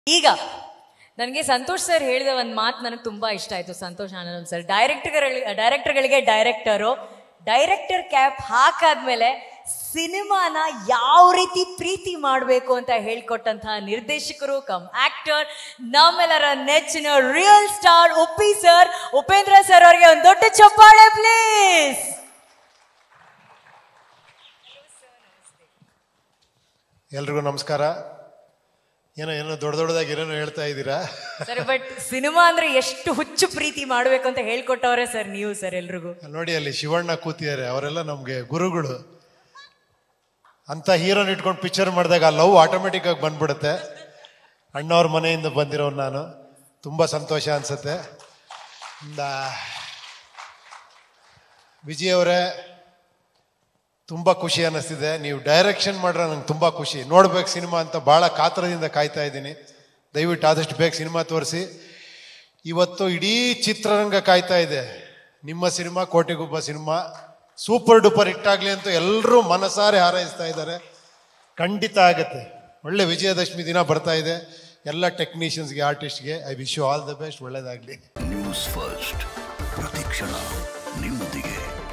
ಈಗ ನನಗೆ ಸಂತೋಷ್ ಸರ್ ಹೇಳಿದ ಒಂದು ಮಾತು ನನಗೆ ತುಂಬಾ ಇಷ್ಟ ಆಯ್ತು ಸಂತೋಷ್ ಆನಂದ್ ಸರ್ ಡೈರೆಕ್ಟರ್ ಡೈರೆಕ್ಟರ್ಗಳಿಗೆ ಡೈರೆಕ್ಟರು ಡೈರೆಕ್ಟರ್ ಕ್ಯಾಪ್ ಹಾಕಾದ್ಮೇಲೆ ಸಿನಿಮಾನ ಯಾವ ರೀತಿ ಪ್ರೀತಿ ಮಾಡಬೇಕು ಅಂತ ಹೇಳ್ಕೊಟ್ಟಂತಹ ನಿರ್ದೇಶಕರು ಕಮ್ ಆಕ್ಟರ್ ನಮ್ಮೆಲ್ಲರ ನೆಚ್ಚಿನ real star Uppi sir Upendra sir ಅವರಿಗೆ ಒಂದು ದೊಡ್ಡ ಚಪ್ಪಾಳೆ ಪ್ಲೀಸ್ ಎಲ್ರಿಗೂ ನಮಸ್ಕಾರ ಏನೋ ಏನೋ ದೊಡ್ಡ ದೊಡ್ಡದಾಗಿ ಏನೇನೋ ಹೇಳ್ತಾ ಇದ್ದೀರಾ ಸರ್ ಬಟ್ ಸಿನಿಮಾ ಅಂದ್ರೆ ಎಷ್ಟು ಹುಚ್ಚು ಪ್ರೀತಿ ಮಾಡಬೇಕು ಅಂತ ಹೇಳ್ಕೊಟ್ಟವ್ರೆ ಸರ್ ನೀವು ಸರ್ ಎಲ್ರಿಗೂ ನೋಡಿ ಅಲ್ಲಿ ಶಿವಣ್ಣ ಕೂತಿದ್ದಾರೆ ಅವರೆಲ್ಲ ನಮಗೆ ಗುರುಗಳು ಅಂತ ಹೀರೋನ್ ಇಟ್ಕೊಂಡು ಪಿಕ್ಚರ್ ಮಾಡಿದಾಗ ಆ ಲವ್ ಆಟೋಮೆಟಿಕ್ ಆಗಿ ಬಂದ್ಬಿಡುತ್ತೆ ಅಣ್ಣವ್ರ ಮನೆಯಿಂದ ಬಂದಿರೋನು ನಾನು ತುಂಬ ಸಂತೋಷ ಅನ್ಸುತ್ತೆ ಇಂದ ವಿಜಯ್ ಅವರೇ ತುಂಬ ಖುಷಿ ಅನ್ನಿಸ್ತಿದೆ ನೀವು ಡೈರೆಕ್ಷನ್ ಮಾಡ್ರೆ ನಂಗೆ ತುಂಬ ಖುಷಿ ನೋಡ್ಬೇಕು ಸಿನಿಮಾ ಅಂತ ಭಾಳ ಕಾತರದಿಂದ ಕಾಯ್ತಾ ಇದ್ದೀನಿ ದಯವಿಟ್ಟು ಆದಷ್ಟು ಬೇಗ ಸಿನಿಮಾ ತೋರಿಸಿ ಇವತ್ತು ಇಡೀ ಚಿತ್ರರಂಗ ಕಾಯ್ತಾ ಇದೆ ನಿಮ್ಮ cinema Kotigobba cinema super duper ಹಿಟ್ಟಾಗ್ಲಿ ಅಂತ ಎಲ್ಲರೂ ಮನಸಾರೆ ಹಾರೈಸ್ತಾ ಇದ್ದಾರೆ ಖಂಡಿತ ಆಗುತ್ತೆ ಒಳ್ಳೆ ವಿಜಯದಶಮಿ ದಿನ ಬರ್ತಾ ಇದೆ ಎಲ್ಲ ಟೆಕ್ನಿಷಿಯನ್ಸ್ಗೆ ಆರ್ಟಿಸ್ಟ್ಗೆ I wish you all the best ಒಳ್ಳೇದಾಗಲಿ ನ್ಯೂಸ್ ಫಸ್ಟ್ ಪ್ರತಿಕ್ಷಣ ನಿಮ್ಮೊಂದಿಗೆ